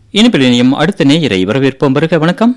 இனிப்பில் இனியும் அடுத்த நேயரை வரவேற்போம் வருக வணக்கம்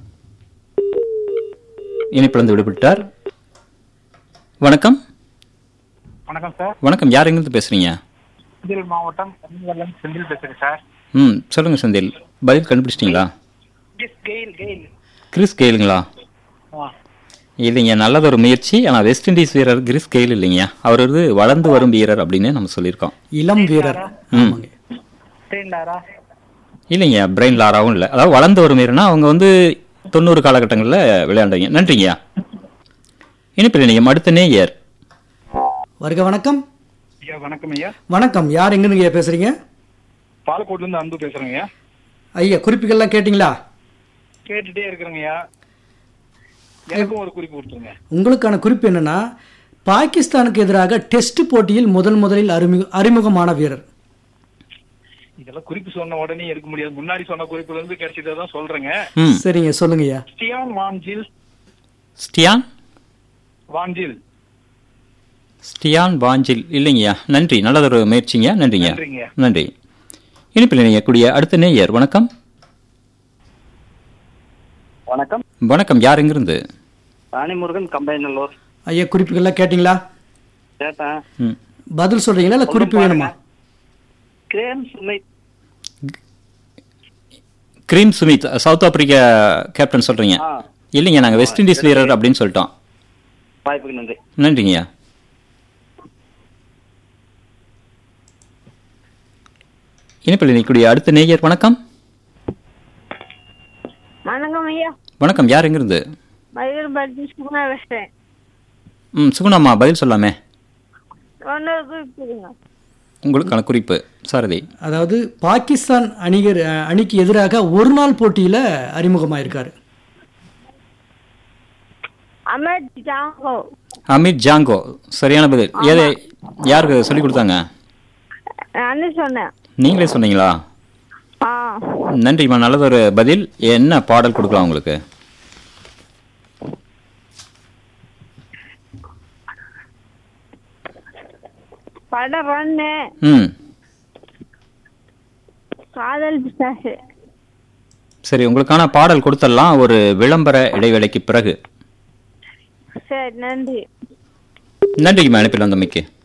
இனிப்பிழந்து விடுபட்டார் வணக்கம் வணக்கம் சார் வணக்கம் யார் எங்கிருந்து பேசுறீங்க செந்தில் மாவட்டம் கன்னிவல்லம் செந்தில் பேசுறேன் சார் ம் சொல்லுங்க செந்தில் பதில் கண்டுபிடிச்சிட்டீங்களா எஸ் கெயில் கெயில் கிறிஸ் கெயிலுங்களா ஆ இல்லைங்க நல்லதொரு முயற்சி ஆனால் வெஸ்ட் இண்டீஸ் வீரர் கிறிஸ் கெயில் இல்லைங்க அவர் வந்து வளர்ந்து வரும் வீரர் அப்படின்னு நம்ம சொல்லியிருக்கோம் இளம் வீரர் ம் ஆமாங்க ட்ரெயின்லாரா இல்லைங்க பிரெயின் லாராவும் இல்லை அதாவது வளர்ந்து வரும் வீரர்னா அவங்க வந்து தொண்ணூறு காலகட்டங்களில் விளையாண்டவங்க நன்றிங்கய்யா இனிப்பில் இணையம் அடுத்த நேயர் வருக வணக்கம் ஐயா வணக்கம் ஐயா வணக்கம் யார் எங்கன்னு ஐயா பேசுறீங்க பாலக்கோட்ல இருந்து அன்பு பேசுறேங்க ஐயா ஐயா குறிப்புகள்லாம் கேட்டிங்களா கேட்டுட்டே இருக்கிறேங்க ஐயா எனக்கும் ஒரு குறிப்பு கொடுத்துருங்க உங்களுக்கான குறிப்பு என்னன்னா பாகிஸ்தானுக்கு எதிராக டெஸ்ட் போட்டியில் முதல் முதலில் அறிமுக அறிமுகமான வீரர் இதெல்லாம் குறிப்பு சொன்ன உடனே எடுக்க முடியாது முன்னாடி சொன்ன குறிப்புல இருந்து கிடைச்சதை தான் சொல்றேங்க ம் சரிங்க சொல்லுங்க ஐயா ஸ்டியான் வான்ஜில் ஸ்டியான் வான்ஜில் ஸ்டியான் வாஞ்சில் இல்லைங்கய்யா நன்றி நல்லதொரு முயற்சிங்க நன்றிங்க நன்றிங்க. நன்றி இனிப்பில் இணையக்கூடிய அடுத்த நேயர் வணக்கம் வணக்கம் வணக்கம் யார் எங்கிருந்து ராணிமுருகன் கம்பைநல்லூர் ஐயா குறிப்புகள்லாம் கேட்டிங்களா கேட்டேன் ம் பதில் சொல்றீங்களா இல்ல குறிப்பு வேணுமா Graeme Smith Graeme Smith South Africa captain சொல்றீங்க ஆ இல்லைங்க நாங்கள் வெஸ்ட் இண்டீஸ் வீரர் அப்படின்னு சொல்லிட்டோம் வாய்ப்புக்கு நன்றி நன்றிங்கய்யா இனிப்பில் இணையக்கூடிய அடுத்த நேயர் வணக்கம் வணக்கம் ஐயா வணக்கம் யார் எங்கிருந்து மயிலூர் பத்தி சும்மா பேசுறேன் ம் சுகுணாம்மா பதில் சொல்லாமே ஒன்று குறிப்பிடுங்க உங்களுக்கான குறிப்பு சாரதி அதாவது பாகிஸ்தான் அணிகர் அஹ், அணிக்கு எதிராக ஒரு நாள் போட்டியில அறிமுகமாயிருக்காரு அமர் ஜாங்கோ அமித் ஜாங்கோ சரியான பதில் ஏதை யாருக்கு சொல்லி கொடுத்தாங்க நான் சொன்னேன் நீங்களே சொன்னீங்களா ஆ நன்றிம்மா நல்லதொரு பதில் என்ன பாடல் கொடுக்கலாம் உங்களுக்கு படம் ரன்னு ம் காதல் பிசாசு சரி உங்களுக்கான பாடல் கொடுத்துடலாம் ஒரு விளம்பர இடைவேளைக்கு பிறகு சரி நன்றி நன்றிங்கம்மா அனுப்பில் வந்தமைக்கு